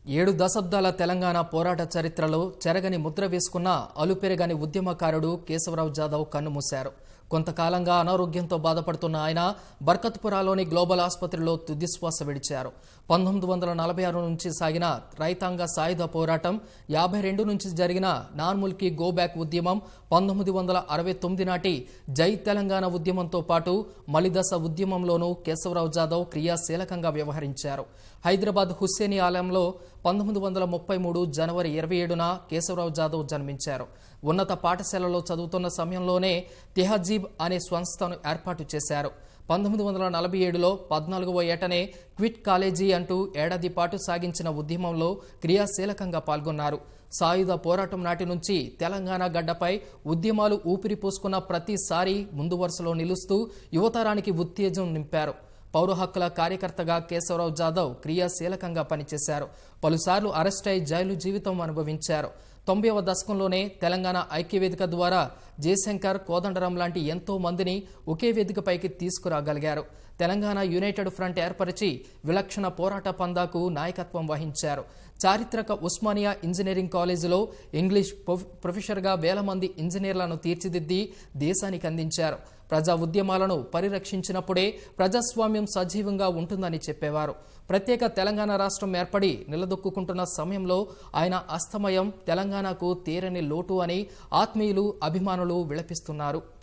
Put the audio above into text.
ఏడు దశాబ్దాల తెలంగాణ పోరాట చరిత్రలో చెరగని ముద్ర వేసుకున్న అలుపెరగని ఉద్యమకారుడు కేశవరావు జాదవ్ కన్నుమూశారు కొంతకాలంగా అనారోగ్యంతో బాధపడుతున్న ఆయన బర్కత్పురాలోని గ్లోబల్ ఆసుపత్రిలో తుదిశ్వాస విడిచారు పంతొమ్మిది వందల నలభై ఆరు నుంచి సాగిన రైతాంగ సాయుధ పోరాటం యాభై రెండు నుంచి జరిగిన నార్ముల్కి గో బ్యాక్ ఉద్యమం పంతొమ్మిది వందల అరవై తొమ్మిది నాటి జై తెలంగాణ ఉద్యమంతో పాటు మలిదశ ఉద్యమంలోనూ కేశవరావు జాదవ్ క్రియాశీలకంగా వ్యవహరించారు హైదరాబాద్ హుస్సేని ఆలయంలో పంతొమ్మిది వందల ముప్పై మూడు జనవరి ఇరవై ఏడున కేశవరావు జాదవ్ జన్మించారు ఉన్నత పాఠశాలలో చదువుతున్న సమయంలోనే తెహజీబ్ అనే సంస్థను ఏర్పాటు చేశారు పంతొమ్మిది వందల నలభై ఏడులో పద్నాలుగవ ఏటనే క్విట్ కాలేజీ అంటూ ఏడాది పాటు సాగించిన ఉద్యమంలో క్రియాశీలకంగా పాల్గొన్నారు సాయుధ పోరాటం నాటి నుంచి తెలంగాణ గడ్డపై ఉద్యమాలు ఊపిరి పోసుకున్న ప్రతిసారి ముందు వరుసలో నిలుస్తూ యువతరానికి ఉత్తేజం నింపారు పౌర హక్కుల కార్యకర్తగా కేశవరావు జాదవ్ క్రియాశీలకంగా పనిచేశారు పలుసార్లు అరెస్ట్ అయి జైలు జీవితం అనుభవించారు తొంభైవ దశకంలోనే తెలంగాణ ఐక్యవేదిక ద్వారా జయశంకర్ కోదండరాం లాంటి ఎంతో మందిని ఒకే వేదికపైకి తీసుకురాగలిగారు తెలంగాణ యునైటెడ్ ఫ్రంట్ ఏర్పరిచి విలక్షణ పోరాట పందాకు నాయకత్వం వహించారు చారిత్రక ఉస్మానియా ఇంజనీరింగ్ కాలేజీలో ఇంగ్లీష్ ప్రొఫ్- ప్రొఫెసర్గా వేల మంది ఇంజనీర్లను తీర్చిదిద్ది దేశానికి అందించారు ప్రజా ఉద్యమాలను పరిరక్షించినప్పుడే ప్రజాస్వామ్యం సజీవంగా ఉంటుందని చెప్పేవారు ప్రత్యేక తెలంగాణ రాష్ట్రం ఏర్పడి నిలదొక్కుంటున్న సమయంలో ఆయన అస్తమయం తెలంగాణకు తీరని లోటు అని ఆత్మీయులు అభిమానులు విలపిస్తున్నారు